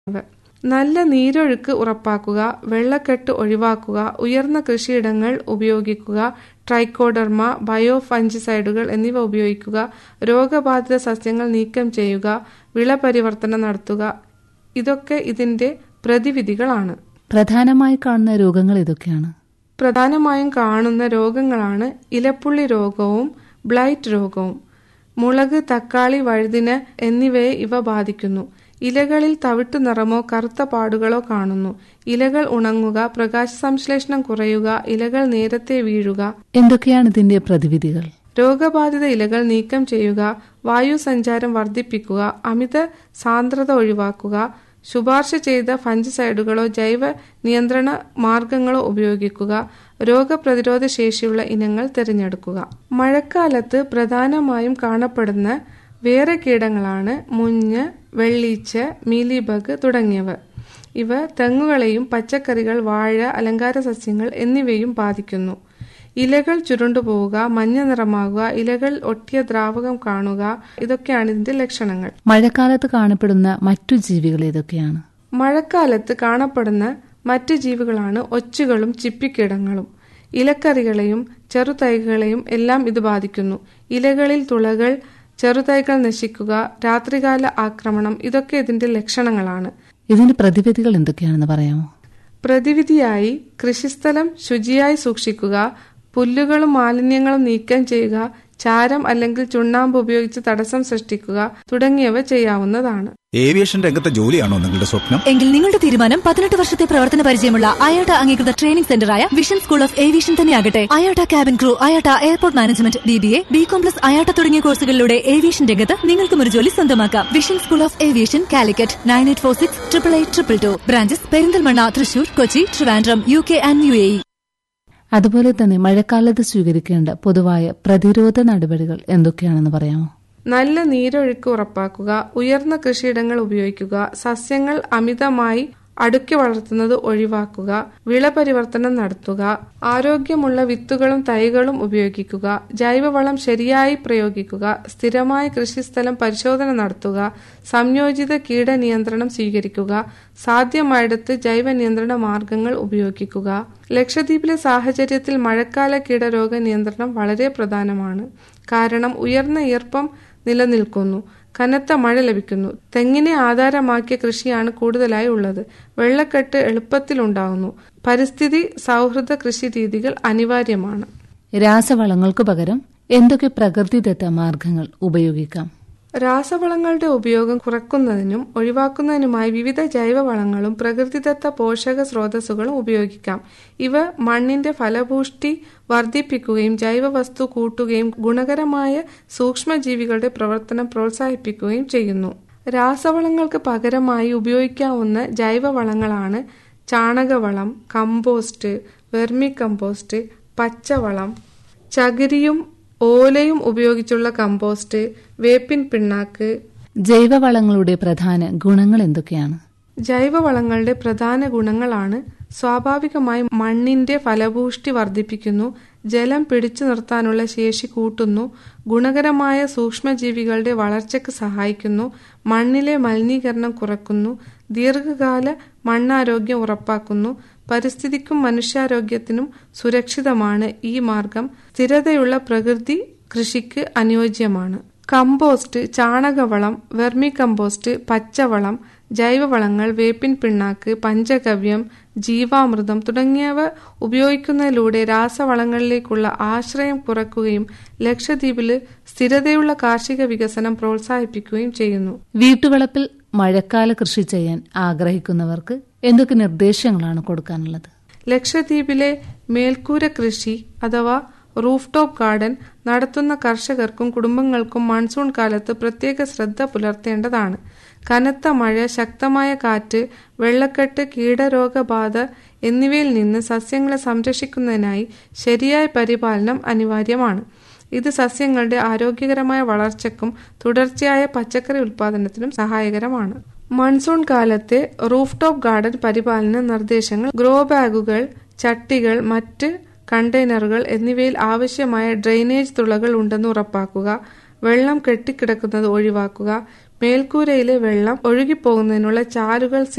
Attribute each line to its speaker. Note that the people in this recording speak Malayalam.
Speaker 1: നല്ല നീരൊഴുക്ക് ഉറപ്പാക്കുക വെള്ളക്കെട്ട് ഒഴിവാക്കുക ഉയർന്ന കൃഷിയിടങ്ങൾ ഉപയോഗിക്കുക ട്രൈക്കോഡർമ ബയോ ഫഞ്ചിസൈഡുകൾ എന്നിവ ഉപയോഗിക്കുക രോഗബാധിത സസ്യങ്ങൾ നീക്കം ചെയ്യുക വിള പരിവർത്തനം നടത്തുക ഇതൊക്കെ ഇതിന്റെ പ്രതിവിധികളാണ്
Speaker 2: പ്രധാനമായി കാണുന്ന രോഗങ്ങൾ ഇതൊക്കെയാണ്
Speaker 1: പ്രധാനമായും കാണുന്ന രോഗങ്ങളാണ് ഇലപ്പുള്ളി രോഗവും ബ്ലൈറ്റ് രോഗവും മുളക് തക്കാളി വഴുതിന എന്നിവയെ ഇവ ബാധിക്കുന്നു ഇലകളിൽ തവിട്ടു നിറമോ കറുത്ത പാടുകളോ കാണുന്നു ഇലകൾ ഉണങ്ങുക പ്രകാശ സംശ്ലേഷണം കുറയുക ഇലകൾ നേരത്തെ വീഴുക
Speaker 2: എന്തൊക്കെയാണ് ഇതിന്റെ പ്രതിവിധികൾ
Speaker 1: രോഗബാധിത ഇലകൾ നീക്കം ചെയ്യുക വായു സഞ്ചാരം വർദ്ധിപ്പിക്കുക അമിത സാന്ദ്രത ഒഴിവാക്കുക ശുപാർശ ചെയ്ത ഫഞ്ചിസൈഡുകളോ ജൈവ നിയന്ത്രണ മാർഗങ്ങളോ ഉപയോഗിക്കുക രോഗപ്രതിരോധ ശേഷിയുള്ള ഇനങ്ങൾ തിരഞ്ഞെടുക്കുക മഴക്കാലത്ത് പ്രധാനമായും കാണപ്പെടുന്ന വേറെ കീടങ്ങളാണ് മുഞ്ഞ് വെള്ളീച്ച മീലിബഗ് തുടങ്ങിയവ ഇവ തെങ്ങുകളെയും പച്ചക്കറികൾ വാഴ അലങ്കാര സസ്യങ്ങൾ എന്നിവയും ബാധിക്കുന്നു ഇലകൾ ചുരുണ്ടുപോവുക മഞ്ഞ നിറമാകുക ഇലകൾ ഒട്ടിയ ദ്രാവകം കാണുക ഇതൊക്കെയാണ് ഇതിന്റെ ലക്ഷണങ്ങൾ
Speaker 2: മഴക്കാലത്ത് കാണപ്പെടുന്ന മറ്റു ജീവികൾ ഏതൊക്കെയാണ്
Speaker 1: മഴക്കാലത്ത് കാണപ്പെടുന്ന മറ്റു ജീവികളാണ് ഒച്ചുകളും ചിപ്പിക്കീടങ്ങളും ഇലക്കറികളെയും ചെറുതൈകളെയും എല്ലാം ഇത് ബാധിക്കുന്നു ഇലകളിൽ തുളകൾ ചെറുതൈകൾ നശിക്കുക രാത്രികാല ആക്രമണം ഇതൊക്കെ ഇതിന്റെ ലക്ഷണങ്ങളാണ്
Speaker 2: ഇതിന്റെ പ്രതിവിധികൾ എന്തൊക്കെയാണെന്ന് പറയാമോ
Speaker 1: പ്രതിവിധിയായി കൃഷിസ്ഥലം ശുചിയായി സൂക്ഷിക്കുക പുല്ലുകളും മാലിന്യങ്ങളും നീക്കം ചെയ്യുക ചാരം അല്ലെങ്കിൽ ചുണ്ണാമ്പ് ഉപയോഗിച്ച് തടസ്സം സൃഷ്ടിക്കുക തുടങ്ങിയവ ചെയ്യാവുന്നതാണ്
Speaker 3: ഏവിയേഷൻ രംഗത്തെ ജോലിയാണോ നിങ്ങളുടെ സ്വപ്നം
Speaker 4: എങ്കിൽ നിങ്ങളുടെ തീരുമാനം പതിനെട്ട് വർഷത്തെ പ്രവർത്തന പരിചയമുള്ള അയോട്ട അംഗീകൃത ട്രെയിനിംഗ് സെന്ററായ വിഷൻ സ്കൂൾ ഓഫ് ഏവിയേഷൻ തന്നെയാകട്ടെ IATA cabin crew IATA airport management B B A B com plus IATA തുടങ്ങിയ കോഴ്സുകളിലൂടെ ഏവിയേഷൻ രംഗത്ത് നിങ്ങൾക്കും ഒരു ജോലി സ്വന്തമാക്കാം vision school of aviation Calicut nine eight four six triple eight triple two branches Perinthalmanna Thrissur Kochi Trivandrum U K and U A E
Speaker 2: അതുപോലെ തന്നെ മഴക്കാലത്ത് സ്വീകരിക്കേണ്ട പൊതുവായ പ്രതിരോധ നടപടികൾ എന്തൊക്കെയാണെന്ന് പറയാമോ
Speaker 1: നല്ല നീരൊഴുക്ക് ഉറപ്പാക്കുക ഉയർന്ന കൃഷിയിടങ്ങൾ ഉപയോഗിക്കുക സസ്യങ്ങൾ അമിതമായി അടുക്കി വളർത്തുന്നത് ഒഴിവാക്കുക വിള പരിവർത്തനം നടത്തുക ആരോഗ്യമുള്ള വിത്തുകളും തൈകളും ഉപയോഗിക്കുക ജൈവവളം ശരിയായി പ്രയോഗിക്കുക സ്ഥിരമായി കൃഷിസ്ഥലം പരിശോധന നടത്തുക സംയോജിത കീടനിയന്ത്രണം സ്വീകരിക്കുക സാധ്യമായിടത്ത് ജൈവ നിയന്ത്രണ മാർഗങ്ങൾ ഉപയോഗിക്കുക ലക്ഷദ്വീപിലെ സാഹചര്യത്തിൽ മഴക്കാല കീടരോഗ നിയന്ത്രണം വളരെ പ്രധാനമാണ് കാരണം ഉയർന്ന ഈർപ്പം നിലനിൽക്കുന്നു കനത്ത മഴ ലഭിക്കുന്നു തെങ്ങിനെ ആധാരമാക്കിയ കൃഷിയാണ് കൂടുതലായി ഉള്ളത് വെള്ളക്കെട്ട് എളുപ്പത്തിൽ ഉണ്ടാകുന്നു പരിസ്ഥിതി സൗഹൃദ കൃഷി രീതികൾ അനിവാര്യമാണ്
Speaker 2: രാസവളങ്ങൾക്ക് പകരം എന്തൊക്കെ പ്രകൃതിദത്ത മാർഗങ്ങൾ ഉപയോഗിക്കാം
Speaker 1: രാസവളങ്ങളുടെ ഉപയോഗം കുറക്കുന്നതിനും ഒഴിവാക്കുന്നതിനുമായി വിവിധ ജൈവവളങ്ങളും പ്രകൃതിദത്ത പോഷക സ്രോതസ്സുകളും ഉപയോഗിക്കാം ഇവ മണ്ണിന്റെ ഫലപുഷ്ടി വർദ്ധിപ്പിക്കുകയും ജൈവവസ്തു കൂട്ടുകയും ഗുണകരമായ സൂക്ഷ്മജീവികളുടെ പ്രവർത്തനം പ്രോത്സാഹിപ്പിക്കുകയും ചെയ്യുന്നു രാസവളങ്ങൾക്ക് പകരമായി ഉപയോഗിക്കാവുന്ന ജൈവവളങ്ങളാണ് ചാണകവളം കമ്പോസ്റ്റ് വെർമി കമ്പോസ്റ്റ് പച്ചവളം ചകിരിയും ഓലയും ഉപയോഗിച്ചുള്ള കമ്പോസ്റ്റ് വേപ്പിൻ പിണ്ണാക്ക്
Speaker 2: ജൈവവളങ്ങളുടെ പ്രധാന ഗുണങ്ങൾ എന്തൊക്കെയാണ്
Speaker 1: ജൈവവളങ്ങളുടെ പ്രധാന ഗുണങ്ങളാണ് സ്വാഭാവികമായി മണ്ണിന്റെ ഫലപുഷ്ടി വർദ്ധിപ്പിക്കുന്നു ജലം പിടിച്ചു നിർത്താനുള്ള ശേഷി കൂട്ടുന്നു ഗുണകരമായ സൂക്ഷ്മജീവികളുടെ വളർച്ചയ്ക്ക് സഹായിക്കുന്നു മണ്ണിലെ മലിനീകരണം കുറക്കുന്നു ദീർഘകാല മണ്ണാരോഗ്യം ഉറപ്പാക്കുന്നു പരിസ്ഥിതിക്കും മനുഷ്യാരോഗ്യത്തിനും സുരക്ഷിതമാണ് ഈ മാർഗം സ്ഥിരതയുള്ള പ്രകൃതി കൃഷിക്ക് അനുയോജ്യമാണ് കമ്പോസ്റ്റ് ചാണകവളം വെർമി കമ്പോസ്റ്റ് പച്ചവളം ജൈവവളങ്ങൾ വേപ്പിൻ പിണ്ണാക്ക് പഞ്ചഗവ്യം ജീവാമൃതം തുടങ്ങിയവ ഉപയോഗിക്കുന്നതിലൂടെ രാസവളങ്ങളിലേക്കുള്ള ആശ്രയം കുറയ്ക്കുകയും ലക്ഷദ്വീപില് സ്ഥിരതയുള്ള കാർഷിക വികസനം പ്രോത്സാഹിപ്പിക്കുകയും ചെയ്യുന്നു
Speaker 2: വീട്ടുവളപ്പിൽ മഴക്കാല കൃഷി ചെയ്യാൻ ആഗ്രഹിക്കുന്നവർക്ക് എന്തൊക്കെ നിർദ്ദേശങ്ങളാണ് കൊടുക്കാനുള്ളത്
Speaker 1: ലക്ഷദ്വീപിലെ മേൽക്കൂര കൃഷി അഥവാ റൂഫ് ടോപ്പ് ഗാർഡൻ നടത്തുന്ന കർഷകർക്കും കുടുംബങ്ങൾക്കും മൺസൂൺ കാലത്ത് പ്രത്യേക ശ്രദ്ധ പുലർത്തേണ്ടതാണ് കനത്ത മഴ ശക്തമായ കാറ്റ് വെള്ളക്കെട്ട് കീടരോഗബാധ എന്നിവയിൽ നിന്ന് സസ്യങ്ങളെ സംരക്ഷിക്കുന്നതിനായി ശരിയായ പരിപാലനം അനിവാര്യമാണ് ഇത് സസ്യങ്ങളുടെ ആരോഗ്യകരമായ വളർച്ചയ്ക്കും തുടർച്ചയായ പച്ചക്കറി ഉൽപാദനത്തിനും സഹായകരമാണ് മൺസൂൺ കാലത്തെ റൂഫ് ടോപ്പ് ഗാർഡൻ പരിപാലന നിർദ്ദേശങ്ങൾ ഗ്രോ ബാഗുകൾ ചട്ടികൾ മറ്റ് കണ്ടെയ്നറുകൾ എന്നിവയിൽ ആവശ്യമായ ഡ്രെയിനേജ് തുളകൾ ഉണ്ടെന്ന് ഉറപ്പാക്കുക വെള്ളം കെട്ടിക്കിടക്കുന്നത് ഒഴിവാക്കുക മേൽക്കൂരയിലെ വെള്ളം ഒഴുകിപ്പോകുന്നതിനുള്ള ചാലുകൾ